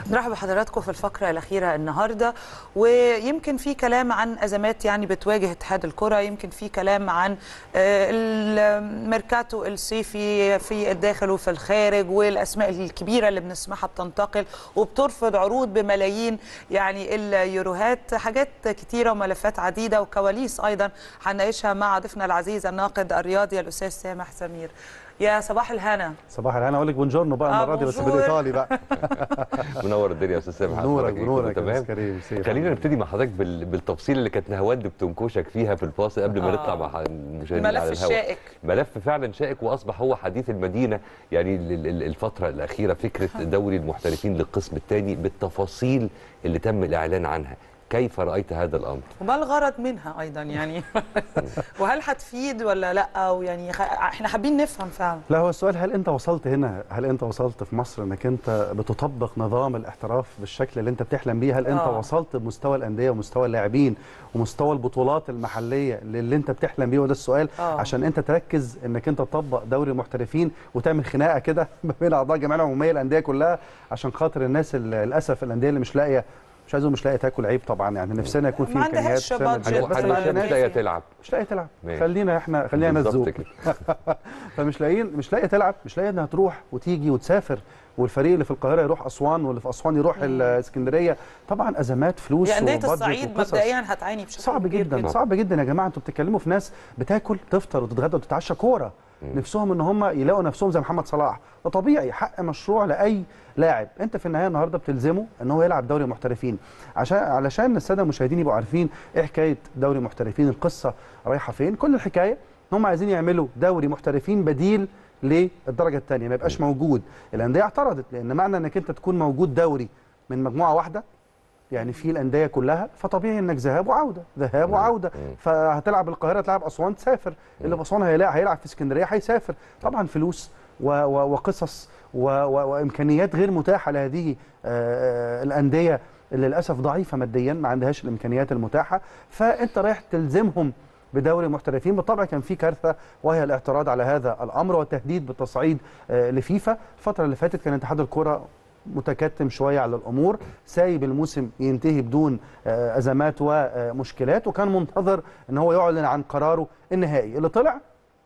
نرحب بحضراتكم في الفقرة الأخيرة النهاردة ويمكن في كلام عن أزمات يعني بتواجه اتحاد الكرة يمكن في كلام عن آه، الميركاتو الصيفي في الداخل وفي الخارج والأسماء الكبيرة اللي بنسمعها بتنتقل وبترفض عروض بملايين يعني اليوروهات حاجات كتيرة وملفات عديدة وكواليس أيضا هنناقشها مع ضيفنا العزيز الناقد الرياضي الأستاذ سامح سمير يا صباح الهنا صباح الهنا اقول لك بونجورنو بقى آه، المره دي بس بونجور. بالايطالي بقى منور الدنيا يا استاذ سامح نورك أخبارك إيه؟ نورك كله يا تمام أستاذ كريم سيف. خلينا نبتدي مع حضرتك بال- بالتفصيل اللي كانت نهاوند بتنكشك فيها في الفاصل قبل ما آه. نطلع مع المشاهدين على الملف الهواء الشائك ملف فعلا شائك واصبح هو حديث المدينه يعني ال- ال- الفتره الاخيره فكره دوري المحترفين للقسم الثاني بالتفاصيل اللي تم الاعلان عنها كيف رايت هذا الامر وما الغرض منها ايضا يعني وهل هتفيد ولا لا ويعني خ... احنا حابين نفهم فعلا لا هو السؤال هل انت وصلت هنا هل انت وصلت في مصر انك انت بتطبق نظام الاحتراف بالشكل اللي انت بتحلم بيه هل انت آه. وصلت بمستوى الانديه ومستوى اللاعبين ومستوى البطولات المحليه اللي انت بتحلم بيه وده السؤال آه. عشان انت تركز انك انت تطبق دوري المحترفين وتعمل خناقه كده ما بين اعضاء الجمعيه العموميه الانديه كلها عشان خاطر الناس ال- للاسف الانديه اللي مش لاقيه مش عايزه مش لاقيه تاكل عيب طبعا يعني نفسنا يكون في ما امكانيات عندهاش تعمل- budget بس بس ما ما عندناش- مش لاقيه تلعب مش لاقيه تلعب ماشي. خلينا احنا خلينا بالظبط نزوق كده. فمش لاقيين مش لاقيه تلعب مش لاقيه انها تروح وتيجي وتسافر والفريق اللي في القاهره يروح اسوان واللي في اسوان يروح الاسكندريه طبعا ازمات فلوس هي انديه وبادجت الصعيد وقصص. مبدئيا هتعاني بشكل صعب كبير جدا صعب جدا يا جماعه انتوا بتتكلموا في ناس بتاكل تفطر وتتغدى وتتعشى كوره نفسهم ان هم يلاقوا نفسهم زي محمد صلاح ده طبيعي حق مشروع لاي لاعب انت في النهايه النهارده بتلزمه ان هو يلعب دوري محترفين عشان علشان الساده المشاهدين يبقوا عارفين ايه حكايه دوري محترفين القصه رايحه فين كل الحكايه ان هم عايزين يعملوا دوري محترفين بديل للدرجه الثانيه ما يبقاش موجود الانديه اعترضت لان معنى انك انت تكون موجود دوري من مجموعه واحده يعني في الانديه كلها فطبيعي انك ذهاب وعوده ذهاب وعوده فهتلعب القاهره تلعب اسوان تسافر اللي في اسوان هيلاعب هيلعب في اسكندريه هيسافر طبعا فلوس و و وقصص و و وامكانيات غير متاحه لهذه آه، آه، الانديه اللي للاسف ضعيفه ماديا ما عندهاش الامكانيات المتاحه فانت رايح تلزمهم بدوري المحترفين بالطبع كان في كارثه وهي الاعتراض على هذا الامر والتهديد بالتصعيد آه، لفيفا الفتره اللي فاتت كان اتحاد الكره متكتم شويه على الامور سايب الموسم ينتهي بدون آه، ازمات ومشكلات وكان منتظر ان هو يعلن عن قراره النهائي اللي طلع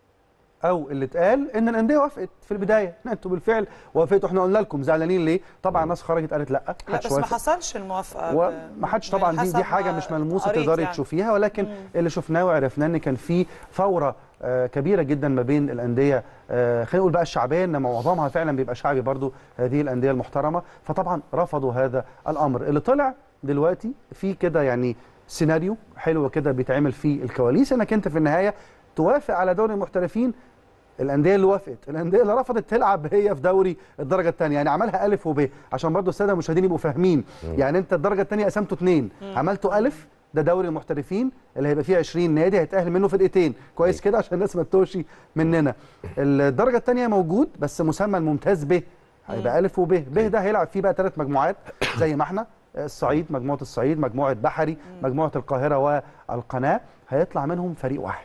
او اللي اتقال ان الانديه وافقت في البدايه انتوا بالفعل وافقتوا احنا قلنا لكم زعلانين ليه طبعا الناس خرجت قالت لا لا محدش بس ما وافق. حصلش الموافقه وما حدش طبعا دي حسب دي حاجه ما مش ملموسه قريت تقدري يعني. تشوفيها ولكن اللي شفناه وعرفناه ان كان في ثوره آه، كبيره جدا ما بين الانديه آه، خلينا نقول بقى الشعبيه انما معظمها فعلا بيبقى شعبي برضو هذه الانديه المحترمه فطبعا رفضوا هذا الامر اللي طلع دلوقتي في كده يعني سيناريو حلو كده بيتعمل فيه الكواليس انك انت في النهايه توافق على دوري المحترفين الانديه اللي وافقت الانديه اللي رفضت تلعب هي في دوري الدرجه الثانيه يعني عملها الف وب عشان برضو الساده المشاهدين يبقوا فاهمين يعني انت الدرجه الثانيه قسمته اثنين عملته الف ده دوري المحترفين اللي هيبقى فيه 20 نادي هيتاهل منه فرقتين كويس كده عشان الناس ما تتوهش مننا الدرجه الثانيه موجود بس مسمى الممتاز ب هيبقى الف وب ب ده هيلعب فيه بقى ثلاث مجموعات زي ما احنا الصعيد مجموعه الصعيد مجموعه بحري مجموعه القاهره والقناه هيطلع منهم فريق واحد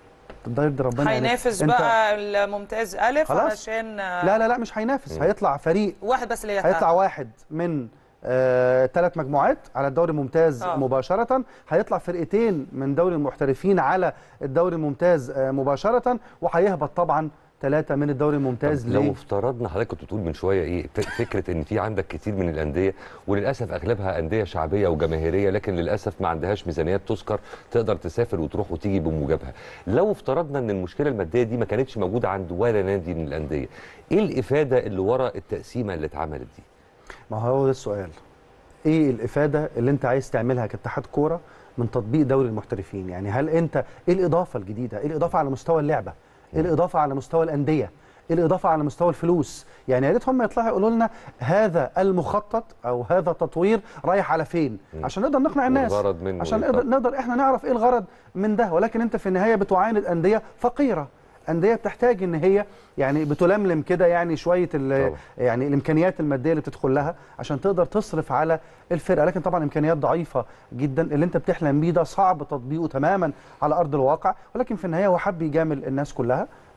ده يرضي ربنا يعني هينافس أنت- بقى الممتاز الف خلاص. علشان لا لا لا مش هينافس هيطلع فريق واحد بس اللي هيطلع يتأهل. واحد من ثلاث مجموعات على الدوري الممتاز آه. آه. مباشرة هيطلع فرقتين من دوري المحترفين على الدوري الممتاز آه، مباشرة وهيهبط طبعا ثلاثة من الدوري الممتاز طب لو ليه؟ افترضنا حضرتك كنت بتقول من شويه ايه ف- فكره ان في عندك كتير من الانديه وللاسف اغلبها انديه شعبيه وجماهيريه لكن للاسف ما عندهاش ميزانيات تذكر تقدر تسافر وتروح وتيجي بموجبها لو افترضنا ان المشكله الماديه دي ما كانتش موجوده عند ولا نادي من الانديه ايه الافاده اللي ورا التقسيمه اللي اتعملت دي ما هو ده السؤال ايه الافاده اللي انت عايز تعملها كاتحاد كوره من تطبيق دوري المحترفين يعني هل انت ايه الاضافه الجديده ايه الاضافه على مستوى اللعبه ايه الاضافه على مستوى الانديه ايه الاضافه على مستوى الفلوس يعني يا ريت هم يطلعوا يقولوا لنا هذا المخطط او هذا التطوير رايح على فين عشان نقدر نقنع الناس والغرض منه عشان إيه نقدر, طبعاً. نقدر احنا نعرف ايه الغرض من ده ولكن انت في النهايه بتعاند انديه فقيره انديه بتحتاج ان هي يعني بتلملم كده يعني شويه ال- طبعا. يعني الامكانيات الماديه اللي بتدخل لها عشان تقدر تصرف على الفرقه لكن طبعا امكانيات ضعيفه جدا اللي انت بتحلم بيه ده صعب تطبيقه تماما على ارض الواقع ولكن في النهايه هو حب يجامل الناس كلها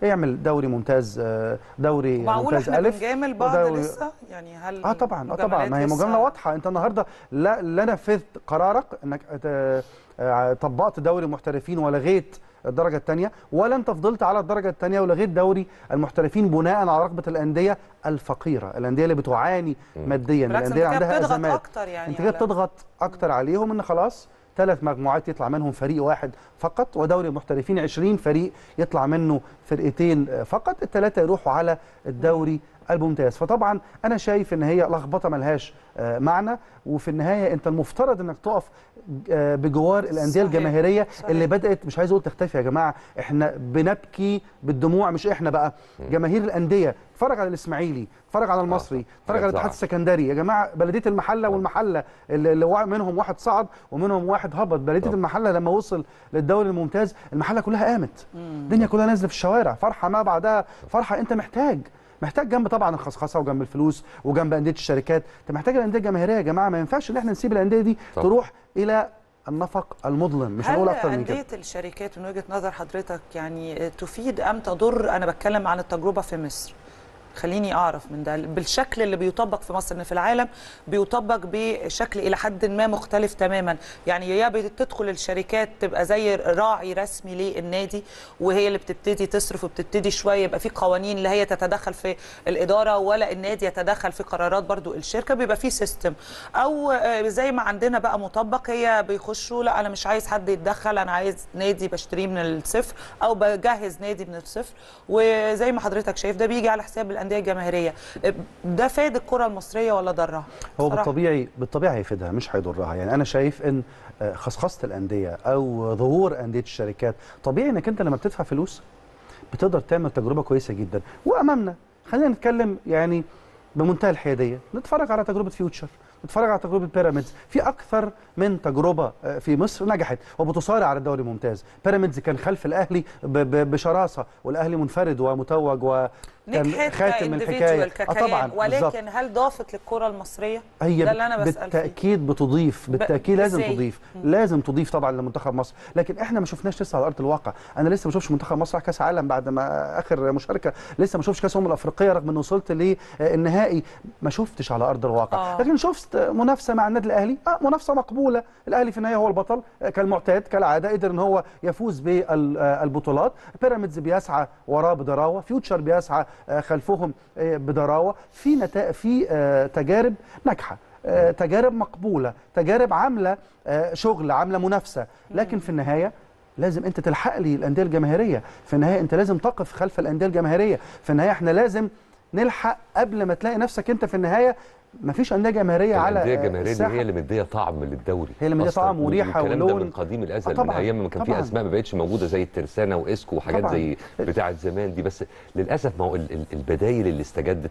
يعمل دوري ممتاز آه، دوري معقول ممتاز احنا الف بنجامل بعض ودوري- لسه يعني هل اه طبعا اه طبعا ما هي المجاملات مجامله لسه- واضحه انت النهارده لا لا نفذت قرارك انك ت- آه، طبقت دوري المحترفين ولغيت الدرجه الثانيه ولا انت فضلت على الدرجه الثانيه ولغيت دوري المحترفين بناء على رغبه الانديه الفقيره الانديه اللي بتعاني ماديا بالعكس الانديه انت كده عندها بتضغط ازمات اكتر يعني انت كده على- بتضغط اكتر عليهم ان خلاص ثلاث مجموعات يطلع منهم فريق واحد فقط ودوري المحترفين 20 فريق يطلع منه فرقتين آه، فقط الثلاثه يروحوا على الدوري الممتاز فطبعا انا شايف ان هي لخبطه ملهاش آه، معنى وفي النهايه انت المفترض انك تقف آه، بجوار الانديه صحيح. الجماهيريه صحيح. اللي بدات مش عايز اقول تختفي يا جماعه احنا بنبكي بالدموع مش احنا بقى جماهير الانديه اتفرج على الاسماعيلي اتفرج على المصري اتفرج على حاجات الاتحاد صعبة. السكندري يا جماعه بلديه المحله والمحله اللي اللي وا- منهم واحد صعد ومنهم واحد هبط بلديه طب. المحله لما وصل للدوري الممتاز المحله كلها قامت الدنيا كلها نازله في الشوارع فرحه ما بعدها فرحه انت محتاج محتاج جنب طبعا الخصخصه وجنب الفلوس وجنب انديه الشركات انت محتاج الانديه الجماهيريه يا جماعه ما ينفعش ان احنا نسيب الانديه دي طب. تروح الى النفق المظلم مش هنقول هل اكتر من كده أندية الشركات من وجهة نظر حضرتك يعني تفيد أم تضر أنا بتكلم عن التجربة في مصر خليني أعرف من ده بالشكل اللي بيطبق في مصر إن في العالم بيطبق بشكل إلى حد ما مختلف تماما يعني يا بتدخل الشركات تبقى زي راعي رسمي للنادي وهي اللي بتبتدي تصرف وبتبتدي شوية يبقى في قوانين لا هي تتدخل في الإدارة ولا النادي يتدخل في قرارات برضو الشركة بيبقى في سيستم أو آه، زي ما عندنا بقى مطبق هي بيخشوا لا أنا مش عايز حد يتدخل أنا عايز نادي بشتريه من الصفر أو بجهز نادي من الصفر وزي ما حضرتك شايف ده بيجي على حساب الأندية الجماهيرية آه، ده فاد الكرة المصرية ولا ضرها؟ هو بصراحة. بالطبيعي بالطبيعي هيفيدها مش هيضرها يعني انا شايف ان آه، خصخصه الانديه او ظهور انديه الشركات طبيعي انك انت لما بتدفع فلوس بتقدر تعمل تجربه كويسه جدا وامامنا خلينا نتكلم يعني بمنتهى الحياديه نتفرج على تجربه فيوتشر نتفرج على تجربه بيراميدز في اكثر من تجربه آه، في مصر نجحت وبتصارع على الدوري الممتاز بيراميدز كان خلف الاهلي ب- ب- بشراسه والاهلي منفرد ومتوج وكان نجحت خاتم الحكايه كانديفيدوال ككيان بالظبط. ولكن هل ضافت للكرة المصرية؟ هي ده اللي أنا بسأل فيه. بالتاكيد بتضيف بالتاكيد لازم إزاي؟ تضيف لازم تضيف طبعا لمنتخب مصر لكن احنا ما شفناش لسه على ارض الواقع انا لسه ما شفتش منتخب مصر راح كاس عالم بعد ما اخر مشاركه لسه ما شفتش كاس امم الافريقيه رغم ان وصلت للنهائي ما شفتش على ارض الواقع آه. لكن شفت منافسه مع النادي الاهلي اه منافسه مقبوله الاهلي في النهايه هو البطل آه، كالمعتاد كالعاده قدر ان هو يفوز بالبطولات بيراميدز بيسعى وراه بدراوه فيوتشر بيسعى آه، خلفهم آه، بدراوه في نتائج في آه، تجارب ناجحه آه، تجارب مقبوله تجارب عامله آه، شغل عامله منافسه لكن في النهايه لازم انت تلحق لي الانديه الجماهيريه في النهايه انت لازم تقف خلف الانديه الجماهيريه في النهايه احنا لازم نلحق قبل ما تلاقي نفسك انت في النهايه مفيش انديه جماهيريه على الانديه آه، الجماهيريه دي الساحة. هي اللي مديه طعم للدوري هي اللي مدية أصلاً. طعم وريحة والكلام ده ولون. من قديم الازل آه من طبعاً، ايام ما كان في طبعاً. اسماء ما بقتش موجوده زي الترسانه واسكو وحاجات طبعاً. زي بتاعه زمان دي بس للاسف ما هو ال- ال- البدايل اللي استجدت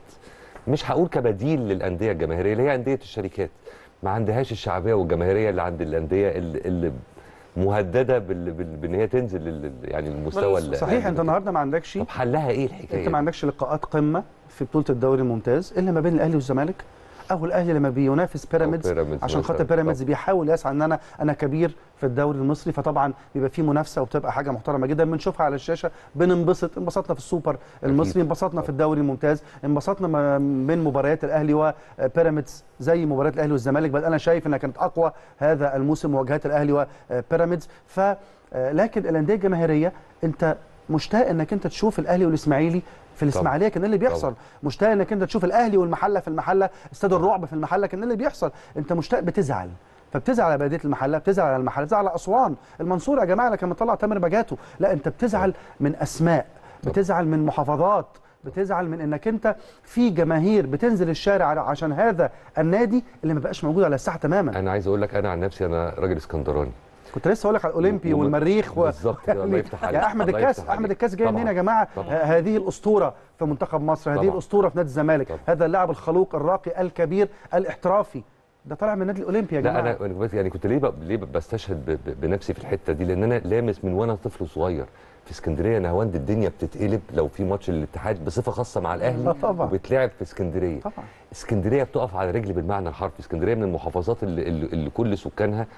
مش هقول كبديل للانديه الجماهيريه اللي هي انديه الشركات ما عندهاش الشعبيه والجماهيريه اللي عند الانديه اللي, اللي مهدده بال- بال- بان هي تنزل لل- يعني المستوى بال- ال- صحيح انت النهارده ما عندكش طب حلها ايه الحكايه انت ما دي؟ عندكش لقاءات قمه في بطوله الدوري الممتاز الا ما بين الاهلي والزمالك او الاهلي لما بينافس بيراميدز بيراميدز عشان خاطر مثلاً. بيراميدز طب. بيحاول يسعى ان انا انا كبير في الدوري المصري فطبعا بيبقى في منافسه وبتبقى حاجه محترمه جدا بنشوفها على الشاشه بننبسط انبسطنا في السوبر المصري انبسطنا في الدوري الممتاز انبسطنا ما- من مباريات الاهلي وبيراميدز زي مباريات الاهلي والزمالك بل انا شايف انها كانت اقوى هذا الموسم مواجهات الاهلي وبيراميدز ف آه، لكن الانديه الجماهيريه انت مشتاق انك انت تشوف الاهلي والاسماعيلي في الاسماعيليه كان إيه اللي بيحصل طبعاً. مشتاق انك انت تشوف الاهلي والمحله في المحله استاد الرعب في المحله كان إيه اللي بيحصل انت مشتاق بتزعل فبتزعل على بلديه المحله بتزعل على المحله بتزعل على اسوان المنصوره يا جماعه اللي كان مطلع تامر بجاته لا انت بتزعل من اسماء بتزعل من محافظات بتزعل من انك انت في جماهير بتنزل الشارع عشان هذا النادي اللي ما بقاش موجود على الساحه تماما انا عايز اقول لك انا عن نفسي انا راجل اسكندراني كنت لسه اقول لك على الاولمبي وم- والمريخ و... بالظبط كده، الله يفتح عليك. يا احمد الله الكاس يفتح احمد عليك. الكاس جاي طبعاً. منين يا جماعه طبعاً. ه- هذه الاسطوره في منتخب مصر هذه طبعاً. الاسطوره في نادي الزمالك طبعاً. هذا اللاعب الخلوق الراقي الكبير الاحترافي ده طالع من النادي الاولمبي يا لا جماعه انا أنا بس- يعني كنت ليه ب- ليه ب- بستشهد ب- ب- بنفسي في الحته دي لان انا لامس من وانا طفل صغير في اسكندريه نهاوند الدنيا بتتقلب لو في ماتش للاتحاد بصفه خاصه مع آه الاهلي طبعاً. وبتلعب في اسكندريه طبعا اسكندريه بتقف على رجل بالمعنى الحرفي اسكندريه من المحافظات اللي, اللي, اللي كل سكانها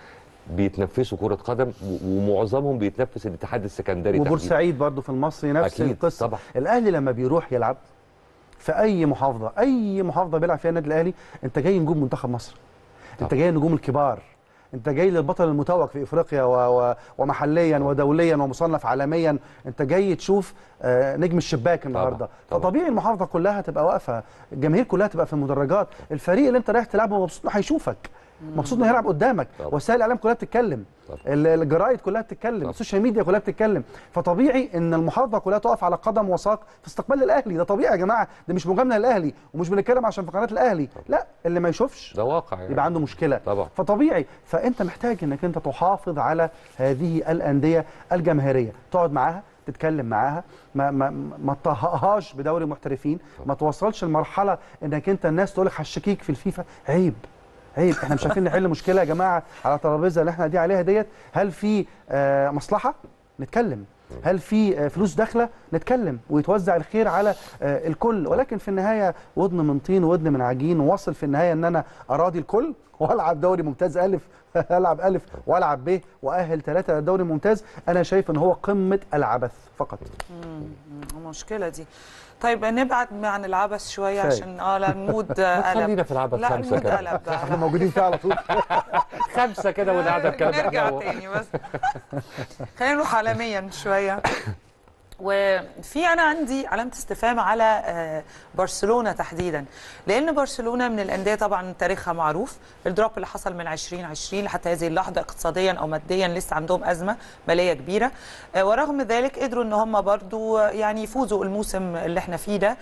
بيتنفسوا كره قدم و- ومعظمهم بيتنفس الاتحاد السكندري تحديداً. وبورسعيد برضو في المصري نفس أكيد، القصه طبعا. الاهلي لما بيروح يلعب في اي محافظه اي محافظه بيلعب فيها النادي الاهلي انت جاي نجوم منتخب مصر انت طبعا. جاي نجوم الكبار انت جاي للبطل المتوج في افريقيا و... و... ومحليا ودوليا ومصنف عالميا انت جاي تشوف آه، نجم الشباك النهارده طبعا. فطبيعي المحافظه كلها تبقى واقفه الجماهير كلها تبقى في المدرجات الفريق اللي انت رايح تلعبه مبسوط انه هيشوفك مبسوط انه هيلعب قدامك طبعا. وسائل الاعلام كلها بتتكلم طبعا. ال- الجرايد كلها بتتكلم طبعا. السوشيال ميديا كلها بتتكلم فطبيعي ان المحافظه كلها تقف على قدم وساق في استقبال الاهلي ده طبيعي يا جماعه ده مش مجامله للاهلي ومش بنتكلم عشان في قناه الاهلي لا اللي ما يشوفش ده واقع يعني. يبقى عنده مشكله طبعا. فطبيعي فانت محتاج انك انت تحافظ على هذه الانديه الجماهيريه تقعد معاها تتكلم معاها ما ما ما تطهقهاش بدوري محترفين ما توصلش لمرحله انك انت الناس تقول لك هشكيك في الفيفا عيب عيب احنا مش عارفين نحل مشكله يا جماعه على الترابيزه اللي احنا قاعدين عليها ديت هل في آه مصلحه نتكلم هل في آه، فلوس داخله نتكلم ويتوزع الخير على آه، الكل ولكن في النهايه ودن من طين ودن من عجين واصل في النهايه ان انا اراضي الكل والعب دوري ممتاز الف العب الف والعب ب واهل ثلاثه للدوري الممتاز انا شايف ان هو قمه العبث فقط المشكله دي طيب نبعد عن العبث شويه كفاية. عشان اه لا المود ما قلب تخلينا في العبث لا خمسة المود كده. قلب بقى احنا موجودين فيه على طول خمسه كده والقعده بكلام نرجع أحلى. تاني بس خلينا نروح عالميا شويه وفي انا عندي علامه استفهام على آه، برشلونه تحديدا لان برشلونه من الانديه طبعا تاريخها معروف الدروب اللي حصل من 2020 لحتى هذه اللحظه اقتصاديا او ماديا لسه عندهم ازمه ماليه كبيره آه، ورغم ذلك قدروا ان هم برضو يعني يفوزوا الموسم اللي احنا فيه ده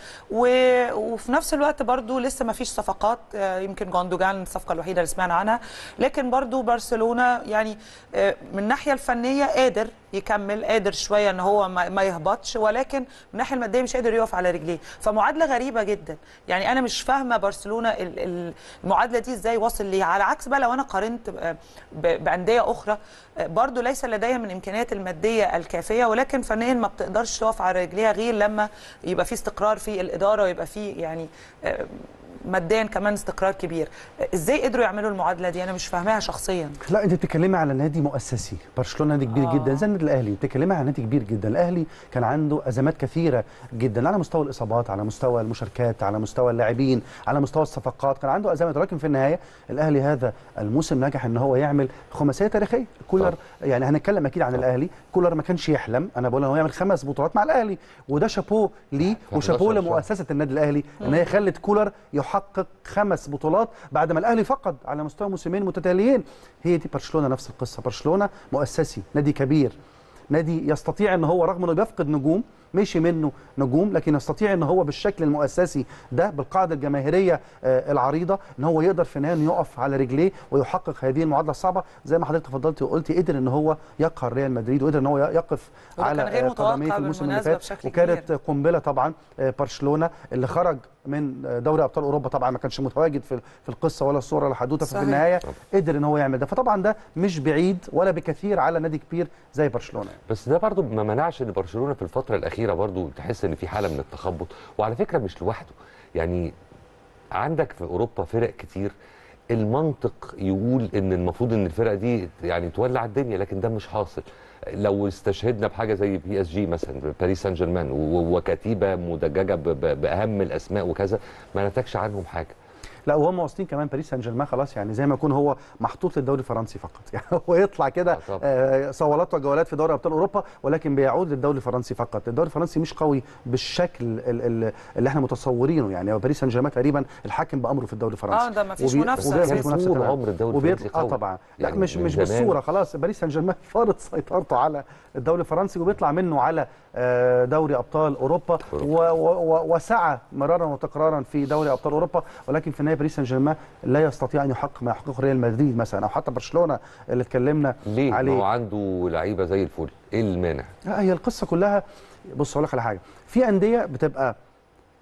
و- وفي نفس الوقت برضو لسه ما فيش صفقات آه، يمكن جوندوجان الصفقه الوحيده اللي سمعنا عنها لكن برضو برشلونه يعني آه، من الناحيه الفنيه قادر يكمل قادر شويه ان هو ما ما يهبطش ولكن من الناحيه الماديه مش قادر يقف على رجليه فمعادله غريبه جدا يعني انا مش فاهمه برشلونه ال- ال- المعادله دي ازاي وصل ليها على عكس بقى لو انا قارنت ب- ب- بانديه اخرى آه، برضو ليس لديها من الامكانيات الماديه الكافيه ولكن فنيا ما بتقدرش تقف على رجليها غير لما يبقى في استقرار في الاداره ويبقى في يعني آه، ماديا كمان استقرار كبير آه، ازاي قدروا يعملوا المعادله دي انا مش فاهماها شخصيا لا انت بتتكلمي على نادي مؤسسي برشلونه نادي كبير آه. آه. جدا زي النادي الاهلي بتتكلمي على نادي كبير جدا الاهلي كان عنده ازمات كثيره جدا على مستوى الاصابات على مستوى المشاركات على مستوى اللاعبين على مستوى الصفقات كان عنده ازمات ولكن في النهايه الاهلي هذا الموسم نجح ان هو يعمل خماسيه تاريخيه كولر يعني هنتكلم اكيد عن الاهلي كولر ما كانش يحلم انا بقول ان هو يعمل خمس بطولات مع الاهلي وده شابوه ليه في وشابوه 11 شهر. لمؤسسه النادي الاهلي ان هي خلت كولر يحقق خمس بطولات بعد ما الاهلي فقد على مستوى موسمين متتاليين هي دي برشلونه نفس القصه برشلونه مؤسسي نادي كبير نادي يستطيع ان هو رغم انه بيفقد نجوم مشي منه نجوم لكن يستطيع ان هو بالشكل المؤسسي ده بالقاعده الجماهيريه آه، العريضه ان هو يقدر في النهايه انه يقف على رجليه ويحقق هذه المعادله الصعبه زي ما حضرتك تفضلتي وقلتي قدر ان هو يقهر ريال مدريد وقدر ان هو يقف وده على كان غير آه، متوقع قدميه في الموسم اللي بالمناسبة فات بشكل وكانت قنبله طبعا آه، برشلونه اللي خرج من آه، دوري ابطال اوروبا طبعا ما كانش متواجد في في القصه ولا الصوره ولا حدوته ففي صحيح. النهايه قدر ان هو يعمل ده فطبعا ده مش بعيد ولا بكثير على نادي كبير زي برشلونه بس ده برضو ما منعش ان برشلونه في الفتره الاخيره برضو تحس ان في حاله من التخبط وعلى فكره مش لوحده يعني عندك في اوروبا فرق كتير المنطق يقول ان المفروض ان الفرق دي يعني تولع الدنيا لكن ده مش حاصل لو استشهدنا بحاجه زي بي اس جي مثلا باريس سان جيرمان و- وكتيبه مدججه ب- ب- باهم الاسماء وكذا ما نتجش عنهم حاجه لا وهم واصلين كمان باريس سان جيرمان خلاص يعني زي ما يكون هو محطوط للدوري الفرنسي فقط يعني هو يطلع كده آه طبعاً. آه، صولات وجولات في دوري ابطال اوروبا ولكن بيعود للدوري الفرنسي فقط الدوري الفرنسي مش قوي بالشكل ال- ال- اللي احنا متصورينه يعني هو باريس سان جيرمان تقريبا الحاكم بامره في الدوري الفرنسي اه ده ما فيش وبي- منافسه وبيعمل أساساً. منافسة طول تمام. عمر الدوري وبيطلع الفرنسي اه قوي. طبعا لا يعني مش من مش زمان. بالصوره خلاص باريس سان جيرمان فرض سيطرته على الدوري الفرنسي وبيطلع منه على آه، دوري ابطال اوروبا و- و- و- وسعى مرارا وتكرارا في دوري ابطال اوروبا ولكن في النهايه باريس سان جيرمان لا يستطيع ان يحقق ما يحققه ريال مدريد مثلا او حتى برشلونه اللي اتكلمنا ليه؟ ما هو عليه عنده لعيبه زي الفل ايه المانع؟ لا هي القصه كلها بص اقول لك على حاجه في انديه بتبقى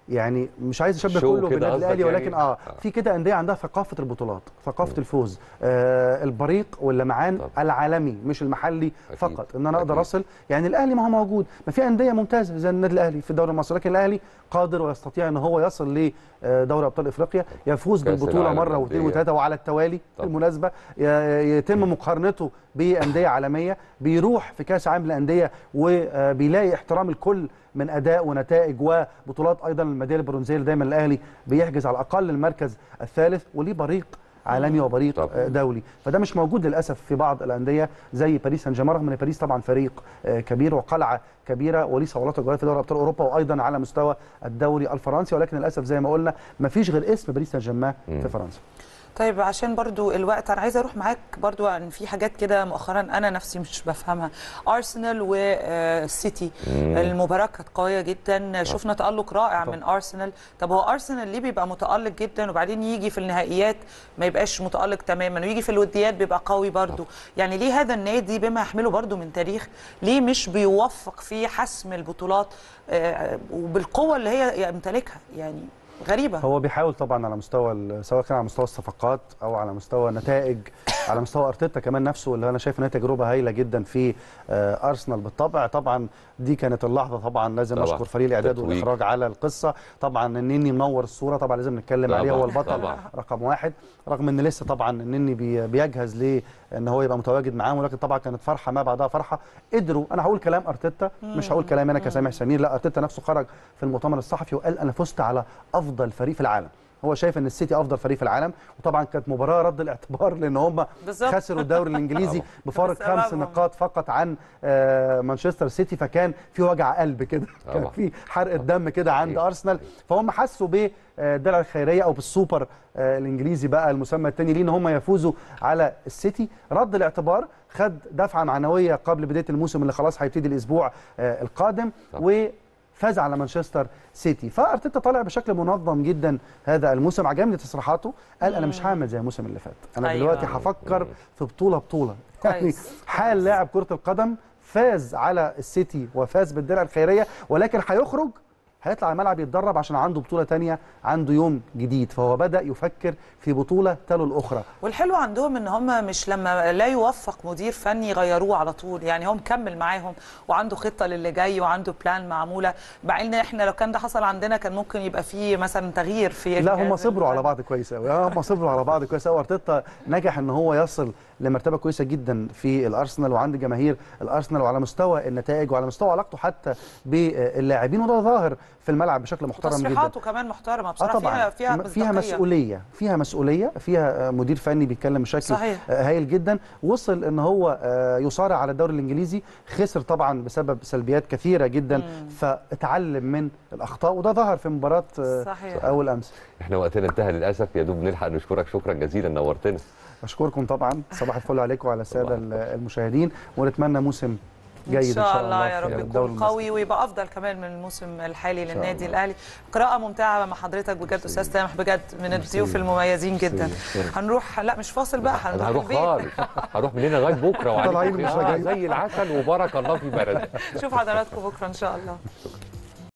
يعني مش عايز اشبه شو كله كده بالنادي قصدك الاهلي يعني؟ ولكن اه آه. في كده انديه عندها ثقافه البطولات ثقافه الفوز آه البريق واللمعان طبعا. العالمي مش المحلي أكيد. فقط ان انا اقدر أكيد. اصل يعني الاهلي ما هو موجود ما في انديه ممتازه زي النادي الاهلي في الدوري المصري لكن الاهلي قادر ويستطيع ان هو يصل لدوري ابطال افريقيا يفوز كأس بالبطوله العالم مره واثنين للأندية. وثلاثه وعلى التوالي طبعا. بالمناسبه ي- يتم مقارنته بانديه عالميه بيروح في كاس عالم الانديه وبيلاقي احترام الكل من اداء ونتائج وبطولات ايضا الميداليه البرونزيه اللي دايما الاهلي بيحجز على الاقل المركز الثالث وليه بريق عالمي وبريق طبعا. آه، دولي فده مش موجود للاسف في بعض الانديه زي باريس سان جيرمان رغم ان باريس طبعا فريق آه، كبير وقلعه كبيره وليه صولات وجولات في دوري ابطال اوروبا وايضا على مستوى الدوري الفرنسي ولكن للاسف زي ما قلنا ما فيش غير اسم باريس سان جيرمان في فرنسا طيب عشان برضو الوقت انا عايزه اروح معاك برضو عن في حاجات كده مؤخرا انا نفسي مش بفهمها ارسنال والسيتي المباراه كانت قويه جدا شفنا تالق رائع من ارسنال طب هو ارسنال ليه بيبقى متالق جدا وبعدين يجي في النهائيات ما يبقاش متالق تماما ويجي في الوديات بيبقى قوي برضو يعني ليه هذا النادي بما يحمله برضو من تاريخ ليه مش بيوفق في حسم البطولات آه، وبالقوه اللي هي يمتلكها يعني غريبه هو بيحاول طبعا على مستوى ال- سواء كان على مستوى الصفقات او على مستوى النتائج على مستوى ارتيتا كمان نفسه اللي انا شايف ان هي تجربه هايله جدا في آه، ارسنال بالطبع طبعا دي كانت اللحظه طبعا لازم طبعاً. نشكر فريق الاعداد تتويج. والاخراج على القصه طبعا النني منور الصوره طبعا لازم نتكلم طبعاً. عليه هو البطل طبعاً. رقم واحد رغم ان لسه طبعا النني بي- بيجهز ليه ان هو يبقى متواجد معاهم ولكن طبعا كانت فرحه ما بعدها فرحه قدروا انا هقول كلام ارتيتا مش هقول كلام انا كسامح سمير لا ارتيتا نفسه خرج في المؤتمر الصحفي وقال انا فزت على افضل فريق في العالم هو شايف ان السيتي افضل فريق في العالم وطبعا كانت مباراه رد الاعتبار لان هم بالظبط. خسروا الدوري الانجليزي بفارق خمس بسببهم. نقاط فقط عن آه، مانشستر سيتي فكان في وجع قلب كده كان طبعا. في حرقه دم كده عند أكيد. ارسنال فهم حسوا بالدرع الخيريه او بالسوبر آه، الانجليزي بقى المسمى الثاني ليه ان هم يفوزوا على السيتي رد الاعتبار خد دفعه معنويه قبل بدايه الموسم اللي خلاص هيبتدي الاسبوع آه، القادم طبعا. وفاز على مانشستر سيتي فارتيتا طالع بشكل منظم جدا هذا الموسم عجبني تصريحاته قال انا مش هعمل زي الموسم اللي فات انا أيوة. دلوقتي هفكر في بطوله بطوله يعني كويس. حال لاعب كره القدم فاز على السيتي وفاز بالدرع الخيريه ولكن هيخرج هيطلع الملعب يتدرب عشان عنده بطوله تانية عنده يوم جديد فهو بدا يفكر في بطوله تلو الاخرى والحلو عندهم ان هم مش لما لا يوفق مدير فني يغيروه على طول يعني هو مكمل معاهم وعنده خطه للي جاي وعنده بلان معموله مع ان احنا لو كان ده حصل عندنا كان ممكن يبقى فيه مثلا تغيير في لا هم الجهاز صبروا على الفني. بعض كويس قوي هم صبروا على بعض كويس قوي ارتيتا نجح ان هو يصل لمرتبه كويسه جدا في الارسنال وعند جماهير الارسنال وعلى مستوى النتائج وعلى مستوى علاقته حتى باللاعبين وده ظاهر في الملعب بشكل محترم جدا تصريحاته كمان محترمه اه بصراحه طبعا فيها فيها فيها مصداقية. مسؤوليه فيها مسؤوليه فيها آه، مدير فني بيتكلم بشكل صحيح. آه، هايل جدا وصل ان هو آه، يصارع على الدوري الانجليزي خسر طبعا بسبب سلبيات كثيره جدا فاتعلم من الاخطاء وده ظهر في مباراه آه، صحيح. اول امس احنا وقتنا انتهى للاسف يا دوب نلحق نشكرك شكرا جزيلا نورتنا اشكركم طبعا صباح الفل عليكم وعلى الساده صباح ال- المشاهدين ونتمنى موسم جيد ان شاء الله يا في رب الدوري يكون المصري. قوي ويبقى افضل كمان من الموسم الحالي شاء للنادي الله. الاهلي قراءه ممتعه مع حضرتك بجد استاذ سامح بجد من الضيوف المميزين جدا هنروح لا مش فاصل بقى انا هنروح هروح البيت خالص هروح من هنا لغايه بكره طالعين وعليكم مش خير. راجعين. زي العسل وبارك الله في بلدك نشوف حضراتكم بكره ان شاء الله